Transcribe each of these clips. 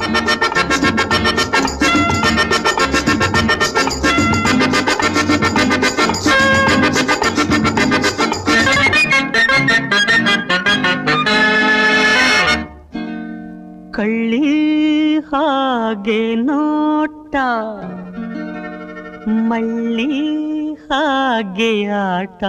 ಕಳ್ಳಿ ಹಾಗೆ ನೋಟ ಮಳ್ಳಿ ಹಾಗೆ ಆಟ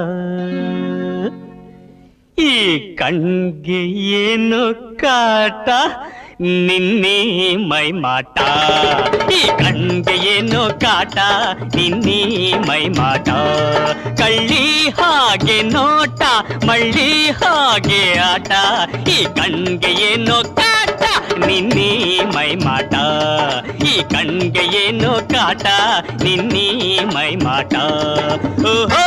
ಈ ಕಣ್ಗೆ ಏನು ಕಾಟ ನಿನ್ನೆ ಮೈ ಮಾಟ ಈ ಕಣ್ಗೆ ಏನು ಕಾಟ ನಿನ್ನೆ ಮೈ ಮಾಟ ಕಳ್ಳಿ ಹಾಗೆ ನೋಟ ಮಳ್ಳಿ ಹಾಗೆ ಆಟ ಈ ಕಣ್ಗೆ ಏನು ಕಾಟ ನಿನ್ನೆ ಮೈ ಮಾಟ ಈ ಕಣ್ಗೆ ಏನು ಕಾಟ ನಿನ್ನೆ ಮೈ ಮಾಟ ಓಹೋ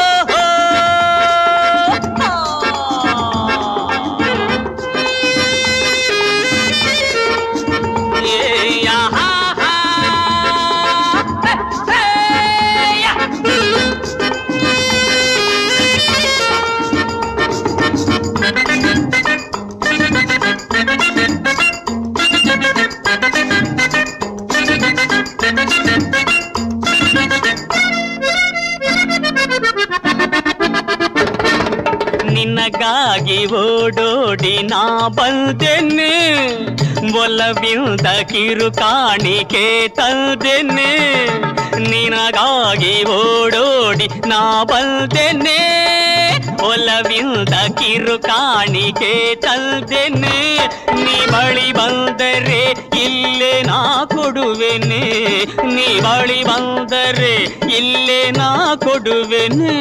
ನಿನಗಾಗಿ ಓಡೋಡಿ ನಾ ಬಂದೆನೆ ಒಲವಿಂದ ಕಿರು ಕಾಣಿಕೆ ತಂದೆನೆ ನಿನಗಾಗಿ ಓಡೋಡಿ ನಾ ಬಂದೆನೆ ಒಲವಿಂದ ಕಿರು ಕಾಣಿಕೆ ತಂದೆನೆ ನೀ ಬಳಿ ಬಂದರೆ ಇಲ್ಲೇ ನಾ ಕೊಡುವೆನೆ ನೀ ಬಳಿ ಬಂದರೆ ಇಲ್ಲೇ ನಾ ಕೊಡುವೆನೆ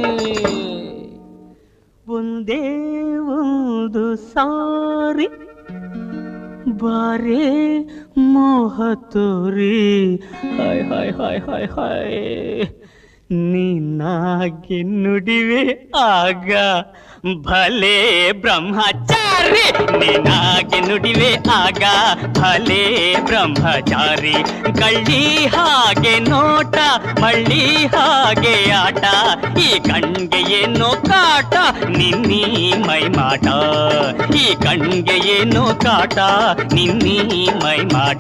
ಒಂದೇ ಒಂದು ಸಾರಿ ಬಾರೆ ಮೋಹ ತೋರಿ hi hi hi hi hi ನೀನಾಗೆ ನುಡಿವೆ ಆಗ ಭಲೆ ಬ್ರಹ್ಮಚಾರಿ ನೀನಾಗೆ ನುಡಿವೆ ಆಗ ಭಲೆ ಬ್ರಹ್ಮಚಾರಿ ಕಳ್ಳಿ ಹಾಗೆ ನೋಟ ಮಳ್ಳಿ ಹಾಗೆ ಆಟ ಈ ಕಣ್ಗೆ ಏನೋ ಕಾಟ ನಿನ್ನೀ ಮೈ ಮಾಟ ಈ ಕಣ್ಗೆ ಏನೋ ಕಾಟ ನಿನ್ನೀ ಮೈ ಮಾಟ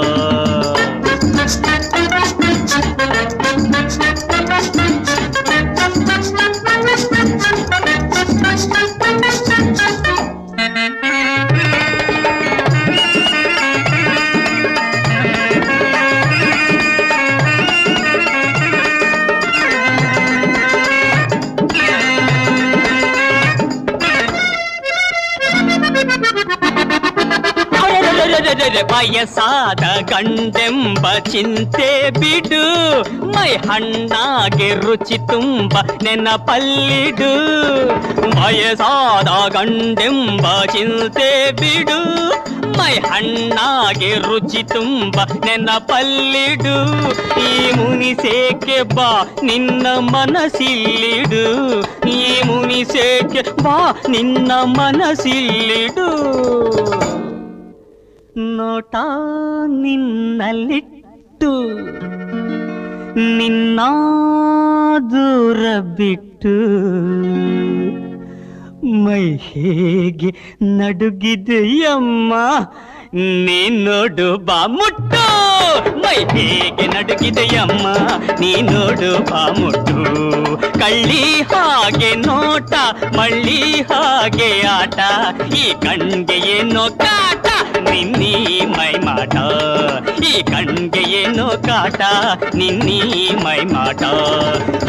ಅರೆರೆರೆರೆರೆರೆ, ವಯಸ್ಸಾದ ಗಂಡೆಂಬ ಚಿಂತೆ ಬಿಡು ಮೈ ಹಣ್ಣಾಗೆ ರುಚಿ ತುಂಬ ನೆನಪಲ್ಲಿಡು ವಯಸ್ಸಾದ ಗಂಡೆಂಬ ಚಿಂತೆ ಬಿಡು ಮೈ ಹಣ್ಣಾಗೆ ರುಚಿ ತುಂಬ ನೆನಪಲ್ಲಿಡು ಈ ಮುನಿಸೇಕೆ ಬಾ ನಿನ್ನ ಮನಸ್ಸಿಲ್ಲಿಡು ಈ ಮುನಿಸೇಕೆ ಬಾ ನಿನ್ನ ಮನಸ್ಸಿಲ್ಲಿಡು ನೋಟ ನಿನ್ನಲ್ಲಿಟ್ಟು ನಿನ್ನ ದೂರ ಬಿಟ್ಟು ಮೈ ಹೇಗೆ ನಡುಗಿದೆಯಮ್ಮ ನೀ ನೋಡು ಬಾ ಮುಟ್ಟು ಮೈ ಹೇಗೆ ನಡುಗಿದೆಯಮ್ಮ ನೀ ನೋಡು ಬಾ ಮುಟ್ಟು ಕಳ್ಳಿ ಹಾಗೆ ನೋಟ ಮಳ್ಳಿ ಹಾಗೆ ಆಟ ಈ ಕಣ್ಗೆ ಏನೋ ಕಾಟ ನಿನ್ನೀ ಮೈ ಮಾಟ ಈ ಕಣ್ಗೆ ಏನೋ ಕಾಟ ನಿನ್ನೀ ಮೈ ಮಾಟ